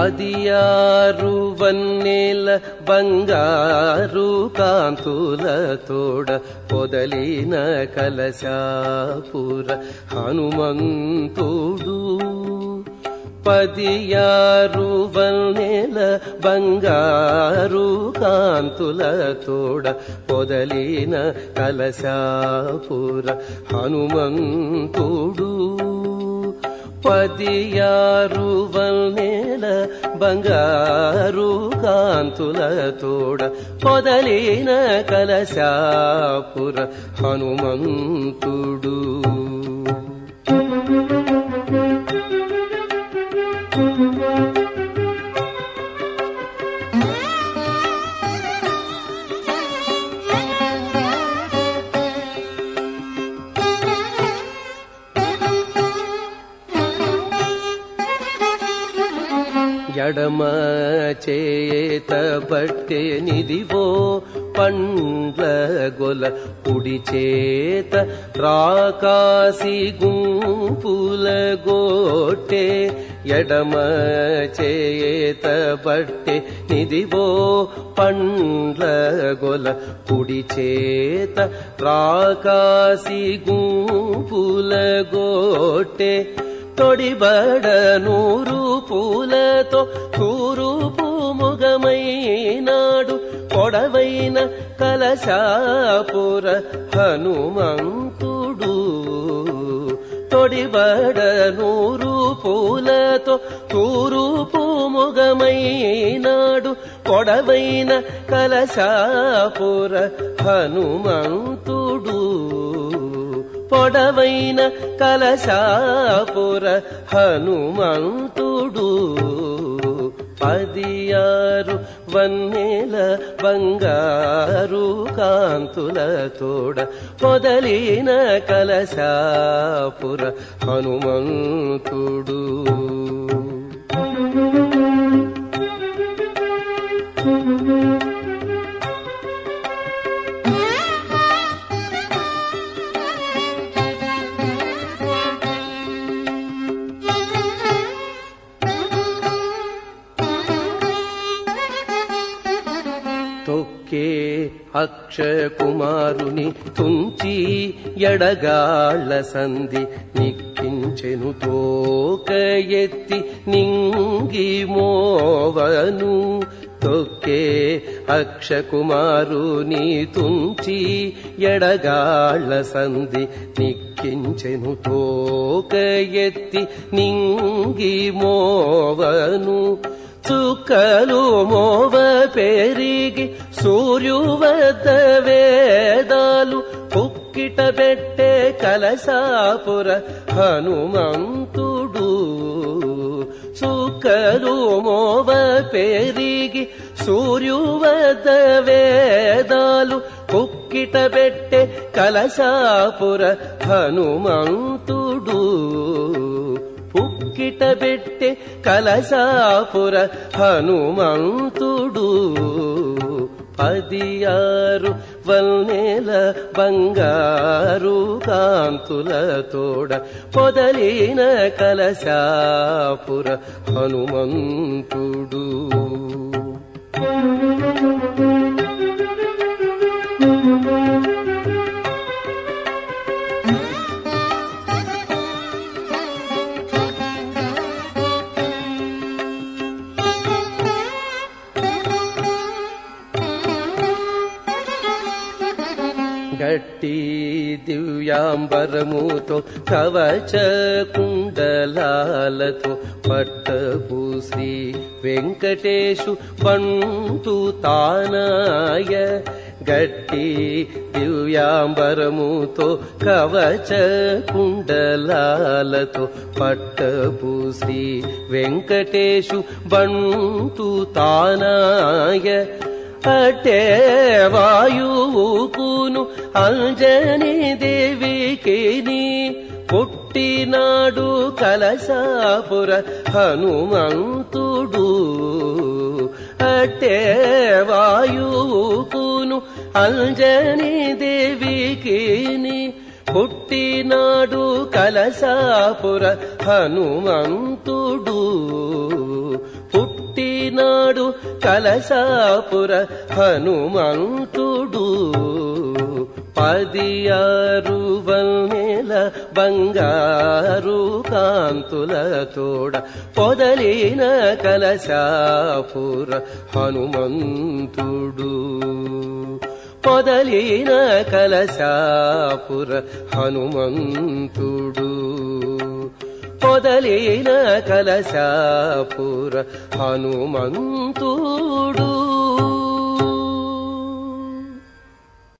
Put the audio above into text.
పదియారు వన్నెల బంగారు కాంతుల తోడ పొదలిన కలశాపుర హనుమంతుడు పదియారు వన్నెల బంగారు కాంతుల తోడ పొదలిన కలశాపుర హనుమంతుడు పదియారు వన్నెల బంగారు కాంతుల తోడ పొదలిన కలశాపుర హనుమంతుడు ఎడమ చేత బట్టె నిదివో పండ్ల గొల కుడి చేత రాకాసి గుంపుల గోటె ఎడమ చేత బట్టె నిదివో పండ్ల గొల కుడి చేత రాకాసి గుంపుల గోటె తొడిబడ నూరు పూలతో తూరుపు ముగమైనాడు పొడవైన కలశాపుర హనుమంతుడు తొడిబడ నూరు పూలతో తూరుపు ముగమైనాడు పొడవైన కలశాపుర హనుమంతుడు పొడవైన కలశాపుర హనుమంతుడు పదియారు వన్నెల బంగారు కాంతుల తోడ పొదలిన కలశాపుర హనుమంతుడు తొక్కే అక్షకుమారుని తుంచి ఎడగాళ్ళ సంధి నిక్కించెను తోక ఎత్తి నింగి మోవను తొక్కే అక్షకుమారుని తుంచి ఎడగాళ్ళ సంధి నిక్కించెను తోక ఎత్తి నింగి మోవను చుక్కలు మోవ పెరిగి సూర్యువద్ద వేదాలు పుక్కిట పెట్టే కలశాపుర హనుమంతుడు చుక్కలు మోవ పెరిగి సూర్యువద్ద వేదాలు పుక్కిట పెట్టే కలశాపుర హనుమంతుడు పుక్కిట పెట్టే కలశాపుర హనుమంతుడు పదియారు వల్నెల బంగారు కాంతుల తోడ పొదలిన కలశాపుర హనుమంతుడు గట్టి దివ్యాంబరముతో కవచ కుండలాలతో పట్టపు శ్రీ వెంకటేశు పంటు తానాయ గట్టి దివ్యాంబరముతో కవచ కుండలాలతో పట్టపు శ్రీ వెంకటేశు బంటు తానాయ అటే వాయువుకును అంజని దేవికి పుట్టినాడు కలశాపుర హనుమంతుడు అటే వాయువుకును అంజని దేవికి పుట్టినాడు కలశాపుర హనుమంతుడు పుట్టినాడు కలశాపుర హనుమంతుడు పది ఆరు వల్నెల బంగారు కాంతుల తోడ పొదలిన కలశాపుర హనుమంతుడు పొదలిన కలశాపుర హనుమంతుడు పొదలిన కలశాపుర హనుమంతుడు